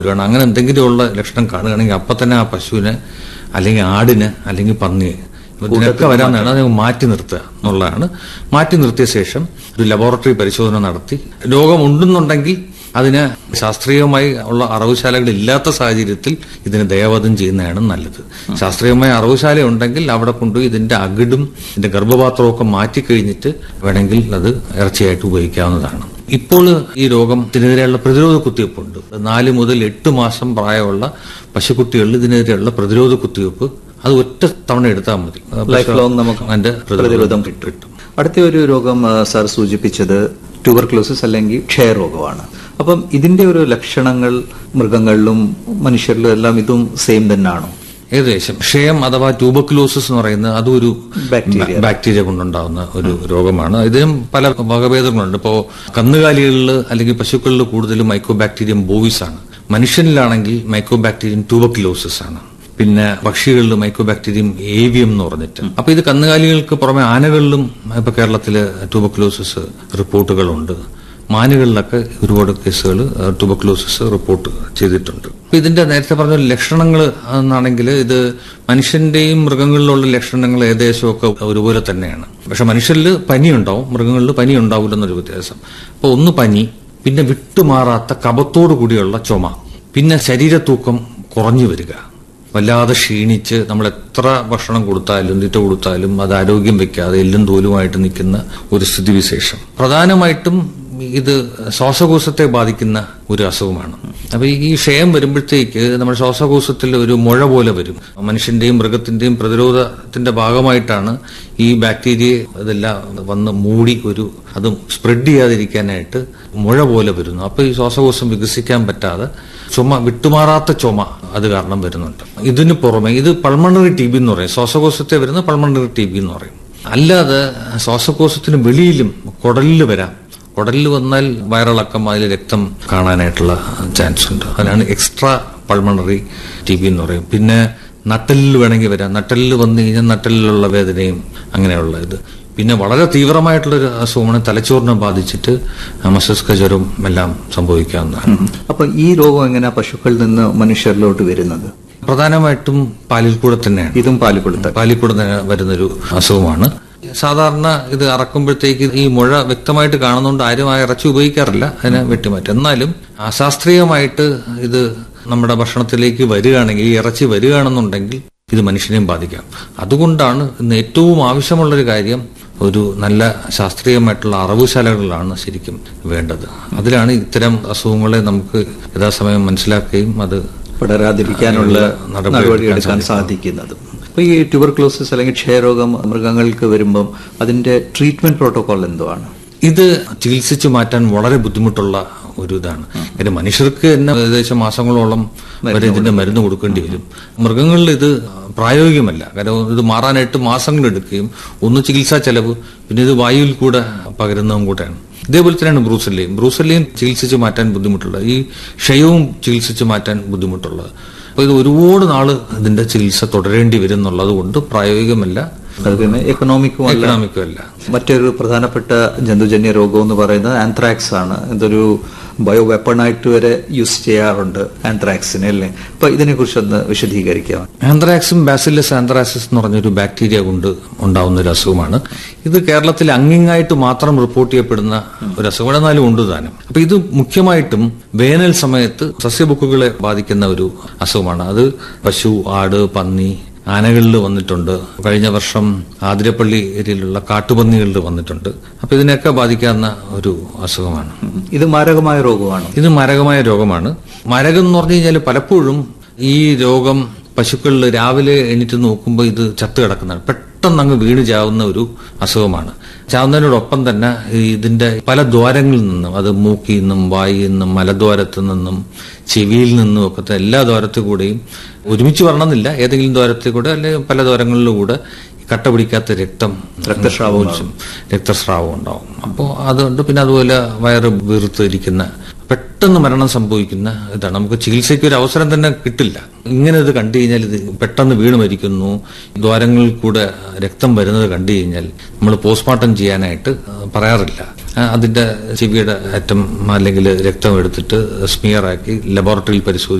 വരുവാണ് അങ്ങനെ എന്തെങ്കിലുമുള്ള ലക്ഷണം കാണുകയാണെങ്കിൽ അപ്പം തന്നെ ആ പശുവിനെ അല്ലെങ്കിൽ ആടിന് അല്ലെങ്കിൽ പന്നിയെ ഇതിനൊക്കെ വരാനാണ് അത് മാറ്റി നിർത്തുക എന്നുള്ളതാണ് മാറ്റി നിർത്തിയ ശേഷം ഒരു ലബോറട്ടറി പരിശോധന നടത്തി രോഗമുണ്ടെന്നുണ്ടെങ്കിൽ അതിന് ശാസ്ത്രീയമായി ഉള്ള അറവുശാലകൾ ഇല്ലാത്ത സാഹചര്യത്തിൽ ഇതിന് ദയാവധം ചെയ്യുന്നതാണ് നല്ലത് ശാസ്ത്രീയമായ അറവുശാല ഉണ്ടെങ്കിൽ അവിടെ കൊണ്ടുപോയി ഇതിന്റെ അകിടും ഇതിന്റെ ഗർഭപാത്രമൊക്കെ മാറ്റി കഴിഞ്ഞിട്ട് വേണമെങ്കിൽ അത് ഇറച്ചിയായിട്ട് ഉപയോഗിക്കാവുന്നതാണ് ഇപ്പോൾ ഈ രോഗത്തിനെതിരെയുള്ള പ്രതിരോധ കുത്തിവയ്പ്പുണ്ട് നാല് മുതൽ എട്ട് മാസം പ്രായമുള്ള പശുക്കുട്ടികളിൽ ഇതിനെതിരെയുള്ള പ്രതിരോധ കുത്തിവയ്പ്പ് അത് ഒറ്റ തവണ എടുത്താൽ മതി ലൈഫ് ലോങ് നമുക്ക് അതിന്റെ പ്രതിരോധം കിട്ടും അടുത്ത ഒരു രോഗം ആ, സാർ സൂചിപ്പിച്ചത് ട്യൂബർക്ലോസിസ് അല്ലെങ്കിൽ ക്ഷയരോഗമാണ് അപ്പം ഇതിന്റെ ഒരു ലക്ഷണങ്ങൾ മൃഗങ്ങളിലും മനുഷ്യരിലും എല്ലാം ഇതും സെയിം തന്നെയാണോ ഏകദേശം ക്ഷയം അഥവാ ട്യൂബക്ലോസിസ് എന്ന് പറയുന്നത് അതും ഒരു ബാക്ടീരിയ. ബാക്ടീരിയ കൊണ്ടുണ്ടാവുന്ന ഒരു രോഗമാണ് ഇതിനും പല വകഭേദങ്ങളുണ്ട് ഇപ്പോ കന്നുകാലികളിൽ അല്ലെങ്കിൽ പശുക്കളിൽ കൂടുതലും മൈക്രോബാക്ടീരിയം ബോവിസ് ആണ് മനുഷ്യനിലാണെങ്കിൽ മൈക്രോബാക്ടീരിയം ട്യൂബക്ലോസിസ് ആണ് പിന്നെ പക്ഷികളിൽ മൈക്രോബാക്ടീരിയം ഏവിയം എന്ന് പറഞ്ഞിട്ട് അപ്പൊ ഇത് കന്നുകാലികൾക്ക് പുറമെ ആനകളിലും ഇപ്പൊ കേരളത്തില് ട്യൂബക്ലോസിസ് റിപ്പോർട്ടുകളുണ്ട് മാനുകളിലൊക്കെ ഒരുപാട് കേസുകൾ ട്യൂബക്ലോസിസ് റിപ്പോർട്ട് ചെയ്തിട്ടുണ്ട് അപ്പൊ ഇതിന്റെ നേരത്തെ പറഞ്ഞ ലക്ഷണങ്ങൾ എന്നാണെങ്കിൽ ഇത് മനുഷ്യന്റെയും മൃഗങ്ങളിലുള്ള ലക്ഷണങ്ങൾ ഏകദേശമൊക്കെ ഒരുപോലെ തന്നെയാണ് പക്ഷെ മനുഷ്യരിൽ പനി ഉണ്ടാവും മൃഗങ്ങളിൽ പനി ഉണ്ടാവില്ലെന്നൊരു വ്യത്യാസം അപ്പൊ ഒന്ന് പനി പിന്നെ വിട്ടുമാറാത്ത കപത്തോടു കൂടിയുള്ള ചുമ പിന്നെ ശരീരത്തൂക്കം കുറഞ്ഞു വരിക വല്ലാതെ ക്ഷീണിച്ച് നമ്മൾ എത്ര ഭക്ഷണം കൊടുത്താലും തീറ്റ കൊടുത്താലും അത് ആരോഗ്യം വെക്കാതെ എല്ലും തോലുമായിട്ട് നിൽക്കുന്ന ഒരു സ്ഥിതിവിശേഷം പ്രധാനമായിട്ടും ഇത് ശ്വാസകോശത്തെ ബാധിക്കുന്ന ഒരു അസുഖമാണ് അപ്പൊ ഈ ക്ഷയം വരുമ്പോഴത്തേക്ക് നമ്മുടെ ശ്വാസകോശത്തിൽ ഒരു മുഴ പോലെ വരും മനുഷ്യന്റെയും മൃഗത്തിന്റെയും പ്രതിരോധത്തിന്റെ ഭാഗമായിട്ടാണ് ഈ ബാക്ടീരിയ ഇതെല്ലാം വന്ന് മൂടി ഒരു അത് സ്പ്രെഡ് ചെയ്യാതിരിക്കാനായിട്ട് മുഴ പോലെ വരുന്നു അപ്പൊ ഈ ശ്വാസകോശം വികസിക്കാൻ പറ്റാതെ ചുമ വിട്ടുമാറാത്ത ചുമ അത് കാരണം വരുന്നുണ്ട് ഇതിന് പുറമെ ഇത് പൾമണറി ടി ബി എന്ന് പറയും ശ്വാസകോശത്തെ വരുന്ന പൾമണറി ടി ബി എന്ന് പറയും അല്ലാതെ ശ്വാസകോശത്തിന് വെളിയിലും കുടലിൽ വരാം കുടലിൽ വന്നാൽ വയറിളക്കം അതിൽ രക്തം കാണാനായിട്ടുള്ള ചാൻസ് ഉണ്ട് അതിനാണ് എക്സ്ട്രാ പൾമണറി ടി ബി എന്ന് പറയും പിന്നെ നട്ടലിൽ വേണമെങ്കിൽ വരാം നട്ടലിൽ വന്നു കഴിഞ്ഞാൽ നട്ടലിലുള്ള വേദനയും അങ്ങനെയുള്ള ഇത് പിന്നെ വളരെ തീവ്രമായിട്ടുള്ളൊരു അസുഖമാണ് തലച്ചോറിനെ ബാധിച്ചിട്ട് മസ്തിഷ്ക ജ്വരവും എല്ലാം സംഭവിക്കാവുന്നതാണ് അപ്പൊ ഈ രോഗം എങ്ങനെയാ പശുക്കളിൽ നിന്ന് മനുഷ്യരിലോട്ട് വരുന്നത് പ്രധാനമായിട്ടും പാലിൽ കൂടെ തന്നെയാണ് ഇതും പാലുകൊടുത്ത പാലിൽ കൂടെ തന്നെ വരുന്നൊരു അസുഖമാണ് സാധാരണ ഇത് അറക്കുമ്പോഴത്തേക്ക് ഈ മുഴ വ്യക്തമായിട്ട് കാണുന്നതുകൊണ്ട് ആരും ആ ഇറച്ചി ഉപയോഗിക്കാറില്ല അതിനെ വെട്ടിമാറ്റും എന്നാലും അശാസ്ത്രീയമായിട്ട് ഇത് നമ്മുടെ ഭക്ഷണത്തിലേക്ക് വരികയാണെങ്കിൽ ഈ ഇറച്ചി വരികയാണെന്നുണ്ടെങ്കിൽ ഇത് മനുഷ്യനെയും ബാധിക്കാം അതുകൊണ്ടാണ് ഇന്ന് ഏറ്റവും ആവശ്യമുള്ളൊരു കാര്യം ഒരു നല്ല ശാസ്ത്രീയമായിട്ടുള്ള അറവുശാലകളാണ് ശരിക്കും വേണ്ടത് അതിലാണ് ഇത്തരം അസുഖങ്ങളെ നമുക്ക് യഥാസമയം മനസ്സിലാക്കുകയും അത് പടരാതിരിക്കാനുള്ള നടപടി നടപടി എടുക്കാൻ എടുക്കാൻ സാധിക്കുന്നത് അപ്പൊ ഈ ട്യൂബർക്ലോസിസ് അല്ലെങ്കിൽ ക്ഷയരോഗം മൃഗങ്ങൾക്ക് വരുമ്പം അതിന്റെ ട്രീറ്റ്മെന്റ് പ്രോട്ടോകോൾ എന്തുവാണ് ഇത് ചികിത്സിച്ചു മാറ്റാൻ വളരെ ബുദ്ധിമുട്ടുള്ള ഒരു ഇതാണ് കാര്യം മനുഷ്യർക്ക് തന്നെ ഏകദേശം മാസങ്ങളോളം വരെ ഇതിന്റെ മരുന്ന് കൊടുക്കേണ്ടി വരും മൃഗങ്ങളിൽ ഇത് പ്രായോഗികമല്ല കാരണം ഇത് മാറാനായിട്ട് മാസങ്ങൾ എടുക്കുകയും ഒന്ന് ചികിത്സാ ചെലവ് പിന്നെ ഇത് വായുവിൽ കൂടെ പകരുന്നതും കൂടെയാണ് ഇതേപോലെ തന്നെയാണ് ബ്രൂസല്ലിയും ബ്രൂസല്ലിയും ചികിത്സിച്ച് മാറ്റാൻ ബുദ്ധിമുട്ടുള്ളത് ഈ ക്ഷയവും ചികിത്സിച്ച് മാറ്റാൻ ബുദ്ധിമുട്ടുള്ളത് അപ്പൊ ഇത് ഒരുപാട് നാള് ഇതിന്റെ ചികിത്സ തുടരേണ്ടി വരും എന്നുള്ളത് കൊണ്ട് പ്രായോഗികമല്ല അത് പിന്നെ എക്കണോമിക്കും അല്ല എക്കണോമിക്കും അല്ല മറ്റൊരു പ്രധാനപ്പെട്ട ജന്തുജന്യ രോഗം എന്ന് പറയുന്നത് ആന്ത്രാക്സ് ആണ് ഇതൊരു ബയോ വെപ്പണായിട്ട് വരെ യൂസ് ചെയ്യാറുണ്ട് ആന്ത്രാക്സിനെ അല്ലേ അപ്പൊ ഇതിനെ കുറിച്ചൊന്ന് വിശദീകരിക്കാം ആന്ത്രാക്സും ബാസിലസ് ആന്ത്രാസിസ് എന്ന് പറഞ്ഞൊരു ബാക്ടീരിയ കൊണ്ട് ഉണ്ടാവുന്ന ഒരു അസുഖമാണ് ഇത് കേരളത്തിൽ അങ്ങിങ്ങായിട്ട് മാത്രം റിപ്പോർട്ട് ചെയ്യപ്പെടുന്ന ഒരു അസുഖം എന്നാലും ഉണ്ട് താനും അപ്പൊ ഇത് മുഖ്യമായിട്ടും വേനൽ സമയത്ത് സസ്യബുക്കുകളെ ബാധിക്കുന്ന ഒരു അസുഖമാണ് അത് പശു ആട് പന്നി ആനകളിൽ വന്നിട്ടുണ്ട് കഴിഞ്ഞ വർഷം ആതിരപ്പള്ളി ഏരിയയിലുള്ള കാട്ടുപന്നികളിൽ വന്നിട്ടുണ്ട് അപ്പൊ ഇതിനെയൊക്കെ ബാധിക്കാവുന്ന ഒരു അസുഖമാണ് ഇത് മാരകമായ രോഗമാണ് ഇത് മാരകമായ രോഗമാണ് മാരകം എന്ന് പറഞ്ഞു കഴിഞ്ഞാൽ പലപ്പോഴും ഈ രോഗം പശുക്കളിൽ രാവിലെ എണീറ്റ് നോക്കുമ്പോൾ ഇത് ചത്തു കിടക്കുന്നതാണ് പെട്ടെന്ന് അങ്ങ് വീണ് ചാവുന്ന ഒരു അസുഖമാണ് ചാവുന്നതിനോടൊപ്പം തന്നെ ഈ ഇതിന്റെ പല ദ്വാരങ്ങളിൽ നിന്നും അത് മൂക്കിൽ നിന്നും വായിൽ നിന്നും മലദ്വാരത്തു നിന്നും ചെവിയിൽ നിന്നും ഒക്കെ എല്ലാ ദ്വാരത്തിൽ കൂടെയും ഒരുമിച്ച് വരണമെന്നില്ല ഏതെങ്കിലും ദ്വാരത്തിൽ കൂടെ അല്ലെങ്കിൽ പല ദ്വാരങ്ങളിലൂടെ കട്ട പിടിക്കാത്ത രക്തം രക്തസ്രാവം ഒലിച്ചും രക്തസ്രാവം ഉണ്ടാവും അപ്പോൾ അതുകൊണ്ട് പിന്നെ അതുപോലെ വയറ് വീർത്തിരിക്കുന്ന പെട്ടെന്ന് മരണം സംഭവിക്കുന്ന ഇതാണ് നമുക്ക് ചികിത്സയ്ക്ക് ഒരു അവസരം തന്നെ കിട്ടില്ല ഇങ്ങനെ ഇത് കണ്ടു കഴിഞ്ഞാൽ ഇത് പെട്ടെന്ന് വീണ് മരിക്കുന്നു ദ്വാരങ്ങളിൽ കൂടെ രക്തം വരുന്നത് കണ്ടു കഴിഞ്ഞാൽ നമ്മൾ പോസ്റ്റ്മോർട്ടം ചെയ്യാനായിട്ട് പറയാറില്ല ആ, അതിന്റെ ചെവിയുടെ അറ്റം അല്ലെങ്കിൽ രക്തം എടുത്തിട്ട് സ്മിയർ ആക്കി ലബോറട്ടറിയിൽ പരിശോധിച്ച്